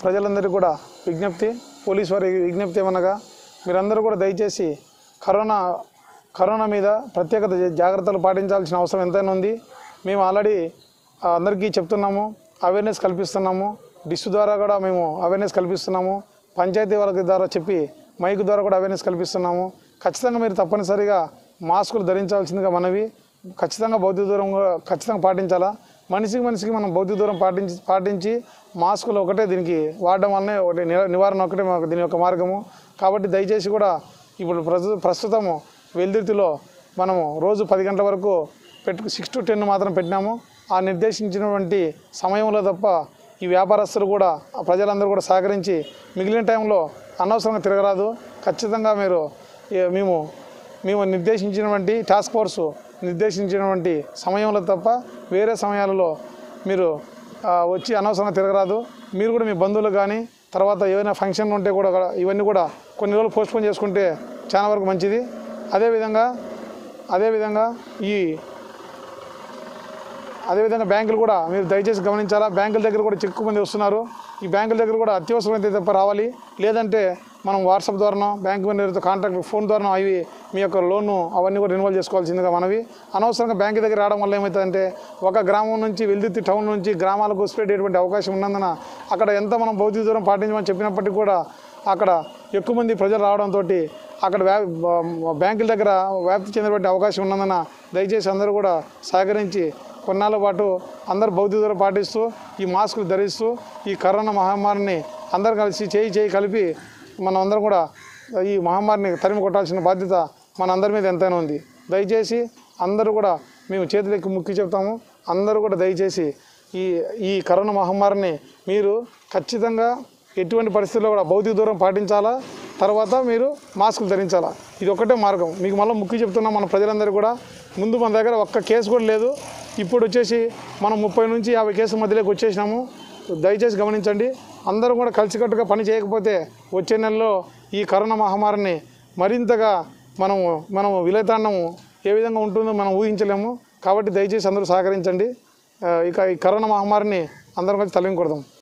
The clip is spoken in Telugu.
ప్రజలందరికీ కూడా విజ్ఞప్తి పోలీస్ వారి విజ్ఞప్తి ఏమనగా మీరందరూ కూడా దయచేసి కరోనా కరోనా మీద ప్రత్యేకత జా- జాగ్రత్తలు పాటించాల్సిన అవసరం ఎంతైనా ఉంది మేము ఆల్రెడీ ఆ, అందరికీ చెప్తున్నాము అవేర్నెస్ కల్పిస్తున్నాము డిస్ ద్వారా కూడా మేము అవేర్నెస్ కల్పిస్తున్నాము పంచాయతీ వాళ్ళకి ద్వారా చెప్పి మైక్ ద్వారా కూడా అవేర్నెస్ కల్పిస్తున్నాము ఖచ్చితంగా మీరు తప్పనిసరిగా మాస్కులు ధరించాల్సిందిగా మనవి ఖచ్చితంగా భౌతిక దూరం కూడా ఖచ్చితంగా పాటించాలా మనిషికి మనిషికి మనం భౌతిక దూరం పాటించి పాటించి మాస్కులు ఒకటే దీనికి వాడడం వల్లనే ఒకటి నివ- నివారణ ఒకటే మాకు దీని యొక్క మార్గము కాబట్టి దయచేసి కూడా ఇప్పుడు ప్రస్తు ప్రస్తుతము వెల్దుర్తిలో మనము రోజు పది గంటల వరకు పెట్టు సిక్స్ టు టెన్ మాత్రం పెట్టినాము ఆ నిర్దేశించినటువంటి సమయంలో తప్ప ఈ వ్యాపారస్తులు కూడా ఆ ప్రజలందరూ కూడా సహకరించి మిగిలిన టైంలో అనవసరంగా తిరగరాదు ఖచ్చితంగా మీరు ఏ- మేము మేము నిర్దేశించినటువంటి టాస్క్ ఫోర్స్ నిర్దేశించినటువంటి సమయంలో తప్ప వేరే సమయాలలో మీరు ఆ, వచ్చి అనవసరంగా తిరగరాదు మీరు కూడా మీ బంధువులు కానీ తర్వాత ఏదైనా ఫంక్షన్ ఉంటే కూడా ఇవన్నీ కూడా కొన్ని రోజులు పోస్ట్పోన్ చేసుకుంటే చాలా వరకు మంచిది అదేవిధంగా అదేవిధంగా ఈ అదేవిధంగా బ్యాంకులు కూడా మీరు దయచేసి గమనించాలా బ్యాంకుల దగ్గర కూడా ఎక్కువ మంది వస్తున్నారు ఈ బ్యాంకుల దగ్గర కూడా అత్యవసరమైతే తప్ప రావాలి లేదంటే మనం వాట్సాప్ ద్వారానో బ్యాంక్ మేనేజర్తో కాంటాక్ట్ ఫోన్ ద్వారానో అవి మీ యొక్క లోన్ అవన్నీ కూడా రెన్యువల్ చేసుకోవాల్సిందిగా మనవి అనవసరంగా బ్యాంక్ దగ్గర రావడం వల్ల ఏమవుతుందంటే ఒక గ్రామం నుంచి వెల్దుర్తి టౌన్ నుంచి గ్రామాలకు స్ప్రెడ్ అయ్యేటువంటి అవకాశం ఉన్నందున అక్కడ ఎంత మనం భౌతిక దూరం పాటించమని చెప్పినప్పటికీ కూడా అక్కడ ఎక్కువ మంది ప్రజలు రావడంతో అక్కడ వ్యా బ్యాంకుల దగ్గర వ్యాప్తి చెందేటువంటి అవకాశం ఉన్నందున దయచేసి అందరూ కూడా సహకరించి కొన్నాళ్ళ పాటు అందరు భౌతిక దూరం పాటిస్తూ ఈ మాస్కులు ధరిస్తూ ఈ కరోనా మహమ్మారిని అందరు కలిసి చేయి చేయి కలిపి మనం అందరం కూడా ఈ మహమ్మారిని తరిమి కొట్టాల్సిన బాధ్యత మన అందరి మీద ఎంతైనా ఉంది దయచేసి అందరూ కూడా మేము చేతులెక్కి ముక్కి చెప్తాము అందరూ కూడా దయచేసి ఈ ఈ కరోనా మహమ్మారిని మీరు ఖచ్చితంగా ఎటువంటి పరిస్థితుల్లో కూడా భౌతిక దూరం పాటించాలా తర్వాత మీరు మాస్కులు ధరించాలా ఇది ఒకటే మార్గం మీకు మళ్ళీ ముక్కి చెప్తున్నాం మన ప్రజలందరూ కూడా ముందు మన దగ్గర ఒక్క కేసు కూడా లేదు ఇప్పుడు వచ్చేసి మనం ముప్పై నుంచి యాభై కేసుల మధ్యలోకి వచ్చేసినాము దయచేసి గమనించండి అందరూ కూడా కలిసికట్టుగా పని చేయకపోతే వచ్చే నెలలో ఈ కరోనా మహమ్మారిని మరింతగా మనము మనం విలతాండము ఏ విధంగా ఉంటుందో మనం ఊహించలేము కాబట్టి దయచేసి అందరూ సహకరించండి ఆ, ఇక ఈ కరోనా మహమ్మారిని అందరం కలిసి తలింకొడదాం